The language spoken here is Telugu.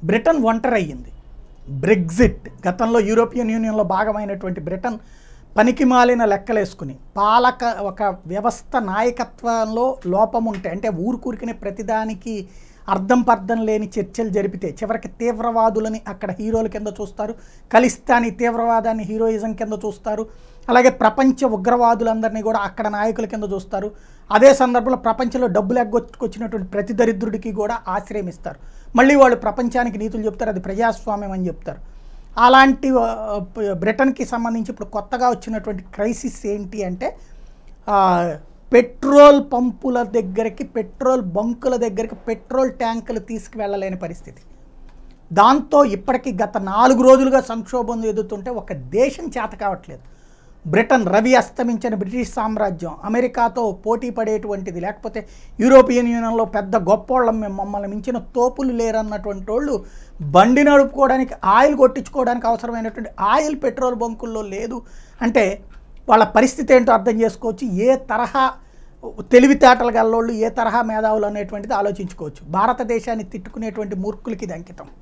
బ్రిటన్ ఒంటరి అయ్యింది బ్రెగ్జిట్ గతంలో యూరోపియన్ యూనియన్లో భాగమైనటువంటి బ్రిటన్ పనికి మాలిన లెక్కలేసుకుని పాలక ఒక వ్యవస్థ నాయకత్వంలో లోపం ఉంటే అంటే ఊరుకూరికనే ప్రతిదానికి అర్థం పర్థం లేని చర్చలు జరిపితే చివరికి తీవ్రవాదులని అక్కడ హీరోల కింద చూస్తారు ఖలిస్తానీ తీవ్రవాదాన్ని హీరోయిజం కింద చూస్తారు అలాగే ప్రపంచ ఉగ్రవాదులందరినీ కూడా అక్కడ నాయకుల కింద చూస్తారు అదే సందర్భంలో ప్రపంచంలో డబ్బులు ఎగ్గొచ్చుకొచ్చినటువంటి ప్రతి దరిద్రుడికి కూడా ఆశ్రయం ఇస్తారు మళ్ళీ వాళ్ళు ప్రపంచానికి నీతులు చెప్తారు అది ప్రజాస్వామ్యం అని చెప్తారు అలాంటి ఆ, ప- బ్రిటన్కి సంబంధించి ఇప్పుడు కొత్తగా వచ్చినటువంటి క్రైసిస్ ఏంటి అంటే ఆ, పెట్రోల్ పంపుల దగ్గరికి పెట్రోల్ బంకుల దగ్గరికి పెట్రోల్ ట్యాంకులు తీసుకువెళ్ళలేని పరిస్థితి దాంతో ఇప్పటికీ గత నాలుగు రోజులుగా సంక్షోభం ఎదుగుతుంటే ఒక దేశం చేత కావట్లేదు బ్రిటన్ రవి అస్తమించిన బ్రిటిష్ సామ్రాజ్యం అమెరికాతో పోటీ పడేటువంటిది లేకపోతే యూరోపియన్ యూనియన్లో పెద్ద గొప్పోళ్ళం మేము మమ్మల్ని మించిన తోపులు లేరన్నటువంటి వాళ్ళు బండి నడుపుకోవడానికి ఆయిల్ కొట్టించుకోవడానికి అవసరమైనటువంటి ఆయిల్ పెట్రోల్ బంకుల్లో లేదు అంటే వాళ్ళ పరిస్థితి ఏంటో అర్థం చేసుకోవచ్చు ఏ తరహా తెలివితేటలు గల్లోళ్ళు ఏ తరహా మేధావులు అనేటువంటిది ఆలోచించుకోవచ్చు భారతదేశాన్ని తిట్టుకునేటువంటి మూర్ఖులకి ఇది అంకితం